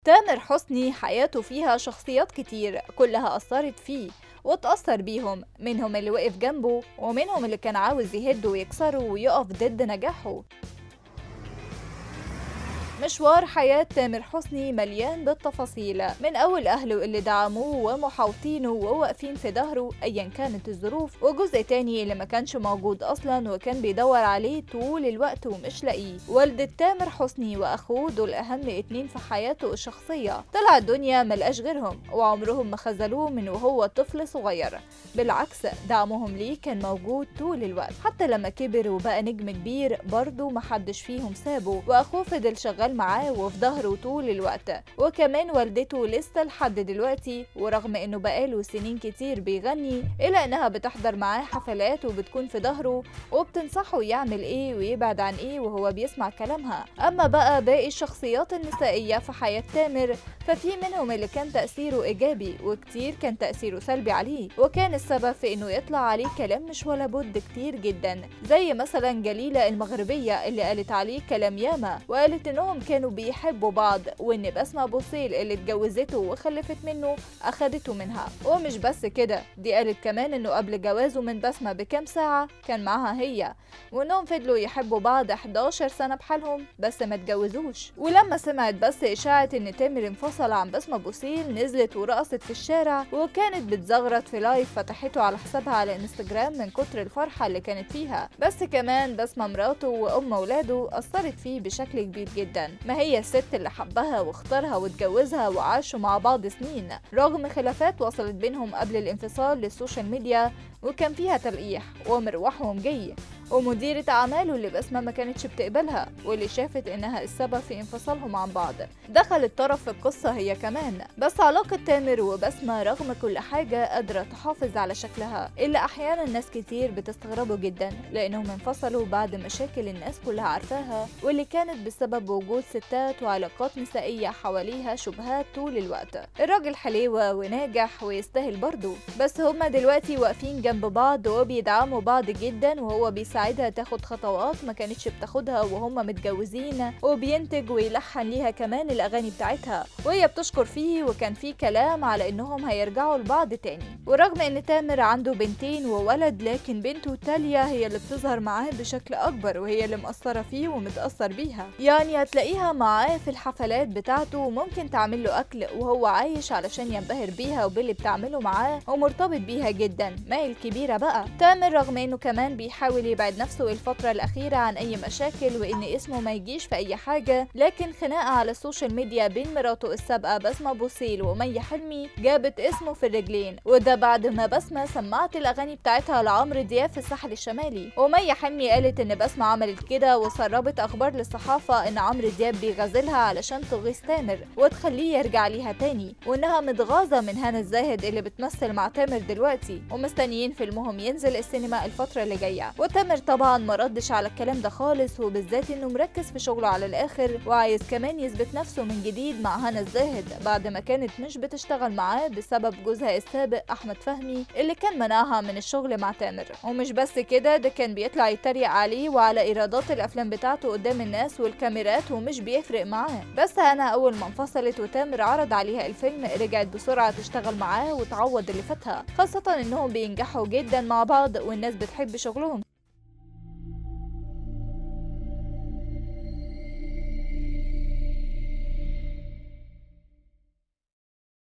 تامر حسني حياته فيها شخصيات كتير كلها أثرت فيه واتأثر بيهم منهم اللي وقف جنبه ومنهم اللي كان عاوز يهده ويكسره ويقف ضد نجاحه مشوار حياة تامر حسني مليان بالتفاصيل من أول أهله اللي دعموه ومحاوطينه وواقفين في ظهره أيا كانت الظروف وجزء تاني اللي ما كانش موجود أصلا وكان بيدور عليه طول الوقت ومش لاقيه والدة تامر حسني وأخوه دول أهم اتنين في حياته الشخصية طلع الدنيا ملقاش غيرهم وعمرهم ما خذلوه من وهو طفل صغير بالعكس دعمهم ليه كان موجود طول الوقت حتى لما كبر وبقى نجم كبير برضه محدش فيهم سابه وأخوه فضل شغال معاه وفي ظهره طول الوقت وكمان والدته لسه لحد دلوقتي ورغم انه بقاله سنين كتير بيغني الا انها بتحضر معاه حفلات وبتكون في ظهره وبتنصحه يعمل ايه ويبعد عن ايه وهو بيسمع كلامها اما بقى باقي الشخصيات النسائية في حياة تامر ففي منهم اللي كان تأثيره إيجابي وكتير كان تأثيره سلبي عليه وكان السبب في إنه يطلع عليه كلام مش ولا بد كتير جدا زي مثلا جليلة المغربية اللي قالت عليه كلام ياما وقالت إنهم كانوا بيحبوا بعض وإن بسمة بوصيل اللي اتجوزته وخلفت منه أخدته منها ومش بس كده دي قالت كمان إنه قبل جوازه من بسمة بكام ساعة كان معاها هي وإنهم فضلوا يحبوا بعض 11 سنة بحالهم بس ما اتجوزوش ولما سمعت بس إشاعة إن تامر انفصل عن بسمة بوصيل نزلت ورقصت في الشارع وكانت بتزغرط في لايف فتحته على حسابها على انستجرام من كتر الفرحة اللي كانت فيها بس كمان بسمة مراته وأم ولاده أثرت فيه بشكل كبير جدا ما هي الست اللي حبها واختارها واتجوزها وعاشوا مع بعض سنين رغم خلافات وصلت بينهم قبل الانفصال للسوشيال ميديا وكان فيها تلقيح ومروحهم جاي ومديرة أعماله اللي بسمة ما كانتش بتقبلها واللي شافت إنها السبب في انفصالهم عن بعض دخلت طرف في القصة هي كمان بس علاقة تامر وبسمة رغم كل حاجة قادرة تحافظ على شكلها إلا أحيانا ناس كتير بتستغربوا جدا لأنهم انفصلوا بعد مشاكل الناس كلها عارفاها واللي كانت بسبب وجود ستات وعلاقات نسائية حواليها شبهات طول الوقت الراجل حليوة وناجح ويستاهل برضه بس هما دلوقتي واقفين جنب بعض وبيدعموا بعض جدا وهو بيساعد بيساعدها تاخد خطوات ما كانتش بتاخدها وهم متجوزين وبينتج ويلحن ليها كمان الاغاني بتاعتها وهي بتشكر فيه وكان في كلام على انهم هيرجعوا لبعض تاني ورغم ان تامر عنده بنتين وولد لكن بنته تاليا هي اللي بتظهر معاه بشكل اكبر وهي اللي مأثرة فيه ومتأثر بيها يعني هتلاقيها معاه في الحفلات بتاعته وممكن تعمل له اكل وهو عايش علشان ينبهر بيها وباللي بتعمله معاه ومرتبط بيها جدا ما هي الكبيرة بقى تامر رغم انه كمان بيحاول يبعد نفسه الفترة الأخيرة عن أي مشاكل وإن اسمه ما يجيش في أي حاجة لكن خناقة على السوشيال ميديا بين مراته السابقة بسمة بوصيل ومي حلمي جابت اسمه في الرجلين وده بعد ما بسمة سمعت الأغاني بتاعتها لعمرو دياب في الساحل الشمالي ومي حلمي قالت إن بسمة عملت كده وسربت أخبار للصحافة إن عمرو دياب بيغازلها علشان تغيظ تامر وتخليه يرجع ليها تاني وإنها متغاظة من هنا الزاهد اللي بتمثل مع تامر دلوقتي ومستنيين فيلمهم ينزل السينما الفترة اللي جاية وتامر طبعا ما ردش على الكلام ده خالص وبالذات انه مركز في شغله على الاخر وعايز كمان يثبت نفسه من جديد مع هنا الزاهد بعد ما كانت مش بتشتغل معاه بسبب جوزها السابق احمد فهمي اللي كان منعها من الشغل مع تامر ومش بس كده ده كان بيطلع يتريق عليه وعلى ايرادات الافلام بتاعته قدام الناس والكاميرات ومش بيفرق معاه بس هنا اول ما انفصلت وتامر عرض عليها الفيلم رجعت بسرعه تشتغل معاه وتعوض اللي فاتها خاصه انهم بينجحوا جدا مع بعض والناس بتحب شغلهم